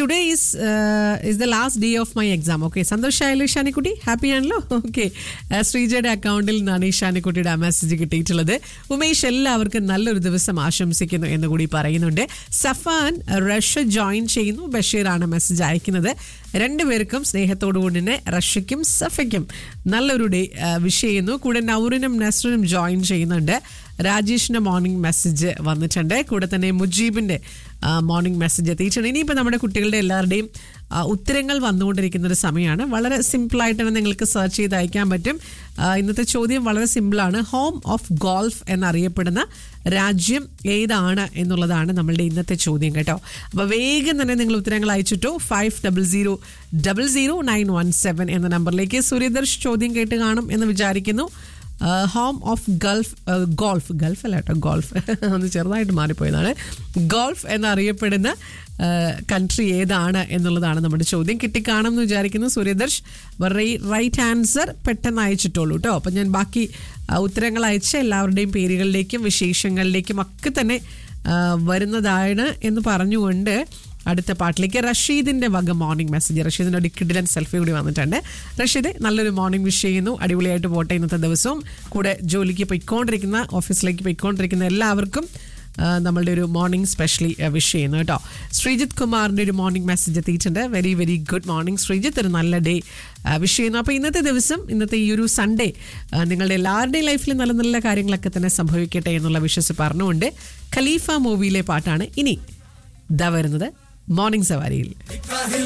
today is is the last day of my exam okay സന്തോഷമായല്ലോ ഷാനിക്കുട്ടി happy ആണല്ലോ okay ശ്രീജയുടെ അക്കൗണ്ടിൽ നിന്നാണ് ഈ ഷാനിക്കുട്ടിയുടെ ആ മെസ്സേജ് കിട്ടിയിട്ടുള്ളത് ഉമേഷ് എല്ലാവർക്കും നല്ലൊരു ദിവസം ആശംസിക്കുന്നു എന്ന് കൂടി പറയുന്നുണ്ട് സഫാൻ റഷ ജോയിൻ ചെയ്യുന്നു ബഷീറാണ് മെസ്സേജ് അയക്കുന്നത് രണ്ടുപേർക്കും സ്നേഹത്തോടു കൂടി തന്നെ റഷ്യയ്ക്കും സഫയ്ക്കും നല്ലൊരു ഡേ വിഷ് ചെയ്യുന്നു കൂടെ നൗറിനും നസ്റിനും ജോയിൻ ചെയ്യുന്നുണ്ട് രാജേഷിന്റെ മോർണിംഗ് മെസ്സേജ് വന്നിട്ടുണ്ട് കൂടെ തന്നെ മുജീബിന്റെ മോർണിംഗ് മെസ്സേജ് എത്തിയിട്ടുണ്ട് ഇനിയിപ്പോൾ നമ്മുടെ കുട്ടികളുടെ എല്ലാവരുടെയും ആ, ഉത്തരങ്ങൾ വന്നുകൊണ്ടിരിക്കുന്ന ഒരു സമയമാണ് വളരെ സിമ്പിളായിട്ട് തന്നെ നിങ്ങൾക്ക് സെർച്ച് ചെയ്ത് അയക്കാൻ പറ്റും ആ, ഇന്നത്തെ ചോദ്യം വളരെ സിമ്പിളാണ് ഹോം ഓഫ് ഗോൾഫ് എന്നറിയപ്പെടുന്ന രാജ്യം ഏതാണ് എന്നുള്ളതാണ് നമ്മളുടെ ഇന്നത്തെ ചോദ്യം കേട്ടോ അപ്പോൾ വേഗം തന്നെ നിങ്ങൾ ഉത്തരങ്ങൾ അയച്ചിട്ടോ five double zero double zero nine one seven എന്ന നമ്പറിലേക്ക് സൂര്യദർശ് ചോദ്യം കേട്ട് കാണും എന്ന് വിചാരിക്കുന്നു home of gulf golf gulf അല്ല കേട്ടോ ഗോൾഫ് ഒന്ന് ചെറുതായിട്ട് മാറിപ്പോയതാണ് ഗോൾഫ് എന്നറിയപ്പെടുന്ന കൺട്രി ഏതാണ് എന്നുള്ളതാണ് നമ്മുടെ ചോദ്യം കിട്ടിക്കാണും എന്ന് വിചാരിക്കുന്നു സൂര്യദർശ് റൈറ്റ് ആൻസർ പെട്ടെന്ന് അയച്ചിട്ടുള്ളൂ കേട്ടോ അപ്പം ഞാൻ ബാക്കി ആ, ഉത്തരങ്ങൾ അയച്ച എല്ലാവരുടെയും പേരുകളിലേക്കും വിശേഷങ്ങളിലേക്കും ഒക്കെ തന്നെ ആ, വരുന്നതാണ് എന്ന് പറഞ്ഞുകൊണ്ട് അടുത്ത പാട്ടിലേക്ക് റഷീദിന്റെ വക മോർണിംഗ് മെസ്സേജ് റഷീദിന്റെ ഒരു കിഡിലൻ സെൽഫി കൂടി വന്നിട്ടുണ്ട് റഷീദ് നല്ലൊരു മോർണിംഗ് വിഷ് ചെയ്യുന്നു അടിപൊളിയായിട്ട് പോട്ടെ ഇന്നത്തെ ദിവസവും കൂടെ ജോലിക്ക് പൊയ്ക്കൊണ്ടിരിക്കുന്ന ഓഫീസിലേക്ക് പൊയ്ക്കൊണ്ടിരിക്കുന്ന എല്ലാവർക്കും ആ, നമ്മളുടെ ഒരു മോർണിംഗ് സ്പെഷ്യലി വിഷ് ചെയ്യുന്നു കേട്ടോ ശ്രീജിത്ത് കുമാറിന്റെ ഒരു മോർണിംഗ് മെസ്സേജ് എത്തിയിട്ടുണ്ട് very very good morning Sreejith ഒരു നല്ല ഡേ വിഷ് ചെയ്യുന്നു അപ്പോൾ ഇന്നത്തെ ദിവസം ഇന്നത്തെ ഈ ഒരു സൺഡേ നിങ്ങളുടെ എല്ലാവരുടെയും ലൈഫിൽ നല്ല നല്ല കാര്യങ്ങളൊക്കെ തന്നെ സംഭവിക്കട്ടെ എന്നുള്ള വിശ്വസ് പറഞ്ഞുകൊണ്ട് ഖലീഫ മൂവിയിലെ പാട്ടാണ് ഇനി ഇതാ വരുന്നത് മോർണിംഗ് സവാരിയിൽ